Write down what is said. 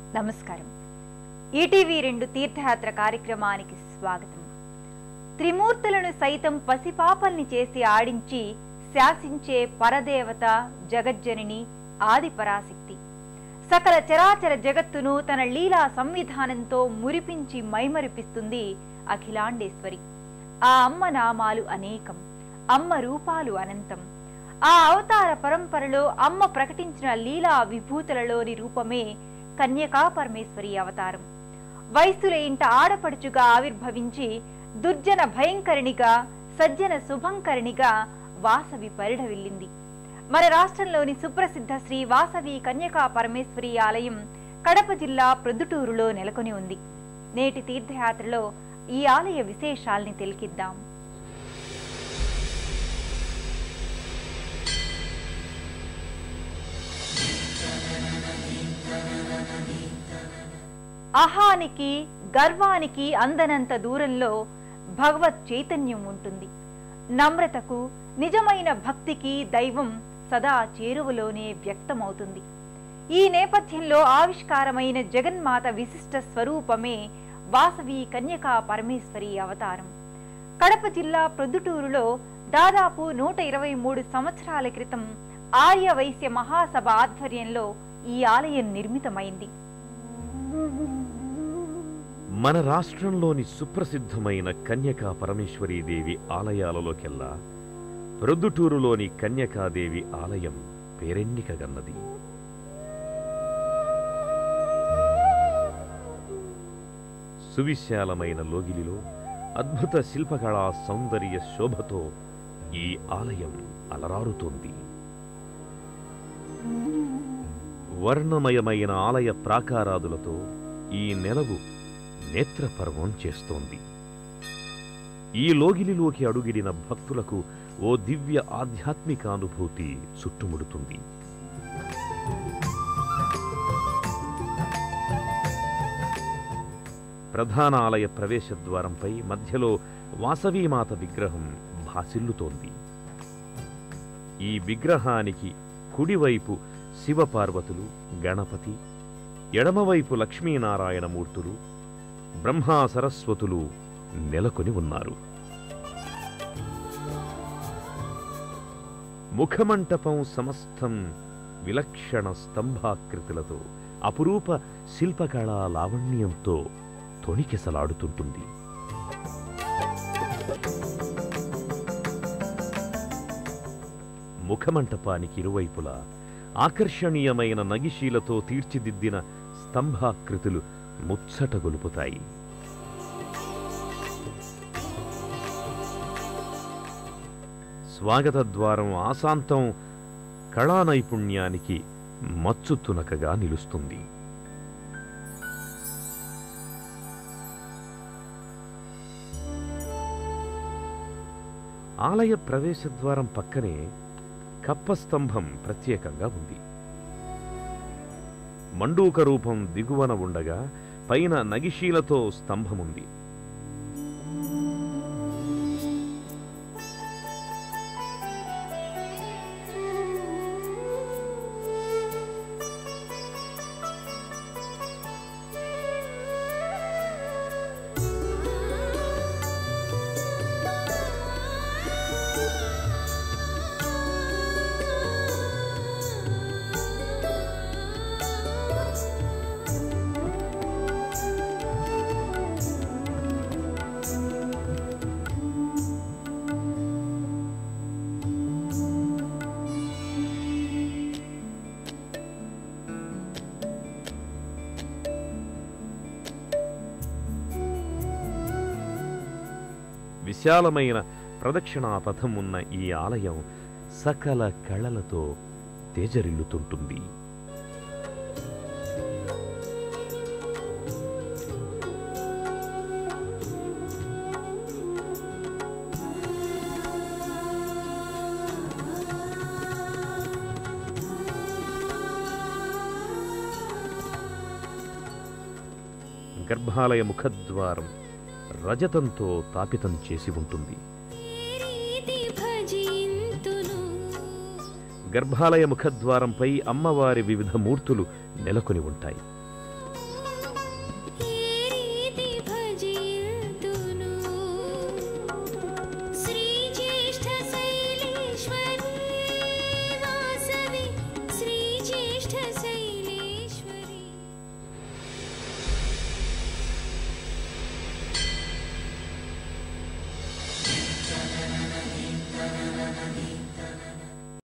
నమస్కారం ఈటీవీ రెండు తీర్థయాత్ర కార్యక్రమానికి స్వాగతం త్రిమూర్తులను సైతం పసిపాపల్ని చేసి ఆడించి శాసించే పరదేవత జగజ్జనని ఆది పరాశక్తి సకల చరాచర జగత్తును తన లీలా సంవిధానంతో మురిపించి మైమరిపిస్తుంది అఖిలాండేశ్వరి ఆ అమ్మ నామాలు అనేకం అమ్మ రూపాలు అనంతం ఆ అవతార పరంపరలో అమ్మ ప్రకటించిన లీలా విభూతులలోని రూపమే కన్యకా పరమేశ్వరి అవతారం వయస్సుల ఇంట ఆడపడుచుగా ఆవిర్భవించి దుర్జన భయంకరిణిగా సజ్జన శుభంకరిణిగా వాసవి పరిఢవిల్లింది మన రాష్ట్రంలోని సుప్రసిద్ధ శ్రీ వాసవి కన్యకా పరమేశ్వరి ఆలయం కడప జిల్లా ప్రొద్దుటూరులో నెలకొని ఉంది నేటి తీర్థయాత్రలో ఈ ఆలయ విశేషాల్ని తెలికిద్దాం అహానికి గర్వానికి అందనంత దూరంలో భగవత్ చైతన్యం ఉంటుంది నమ్రతకు నిజమైన భక్తికి దైవం సదా చేరువలోనే వ్యక్తమవుతుంది ఈ నేపథ్యంలో ఆవిష్కారమైన జగన్మాత విశిష్ట స్వరూపమే వాసవి కన్యకా పరమేశ్వరి అవతారం కడప జిల్లా ప్రొద్దుటూరులో దాదాపు నూట ఇరవై మూడు సంవత్సరాల క్రితం ఆర్య వైశ్య మహాసభ ఆధ్వర్యంలో ఈ ఆలయం నిర్మితమైంది మన రాష్ట్రంలోని సుప్రసిద్ధమైన కన్యకా పరమేశ్వరీదేవి ఆలయాలలోకెల్లా ప్రొద్దుటూరులోని కన్యకాదేవి ఆలయం పేరెన్నికగన్నది సువిశాలమైన లోగిలిలో అద్భుత శిల్పకళా సౌందర్య శోభతో ఈ ఆలయం అలరారుతోంది వర్ణమయమైన ఆలయ ప్రాకారాదులతో ఈ నెలవు నేత్రపర్వం చేస్తోంది ఈ లోగిలిలోకి అడుగిడిన భక్తులకు ఓ దివ్య ఆధ్యాత్మిక అనుభూతి చుట్టుముడుతుంది ప్రధాన ఆలయ ప్రవేశ ద్వారంపై మధ్యలో వాసవీమాత విగ్రహం భాసిల్లుతోంది ఈ విగ్రహానికి కుడివైపు శివపార్వతులు గణపతి ఎడమవైపు లక్ష్మీనారాయణమూర్తులు బ్రహ్మా సరస్వతులు నెలకొని ఉన్నారు ముఖమంటపం సమస్తం విలక్షణ స్తంభాకృతులతో అపురూప శిల్పకళా లావణ్యంతో తొణికెసలాడుతుంటుంది ముఖమంటపానికి ఇరువైపులా ఆకర్షణీయమైన నగిశీలతో తీర్చిదిద్దిన స్తంభాకృతులు ముచ్చట గొలుపుతాయి స్వాగత ద్వారం ఆశాంతం కళా నైపుణ్యానికి మచ్చు తునకగా నిలుస్తుంది ఆలయ ప్రవేశ ద్వారం పక్కనే కప్పస్తంభం ప్రత్యేకంగా ఉంది మండూక రూపం దిగువన ఉండగా పైన నగిశీలతో స్తంభముంది విశాలమైన ప్రదక్షిణా పథం ఉన్న ఈ ఆలయం సకల కళలతో తేజరిల్లుతుంటుంది గర్భాలయ ముఖద్వారం రజతంతో తాపితం చేసి ఉంటుంది రీతి భజింతును గర్భాలయ ముఖద్వారంపై అమ్మవారి వివిధ మూర్తులు నెలకొని ఉంటాయి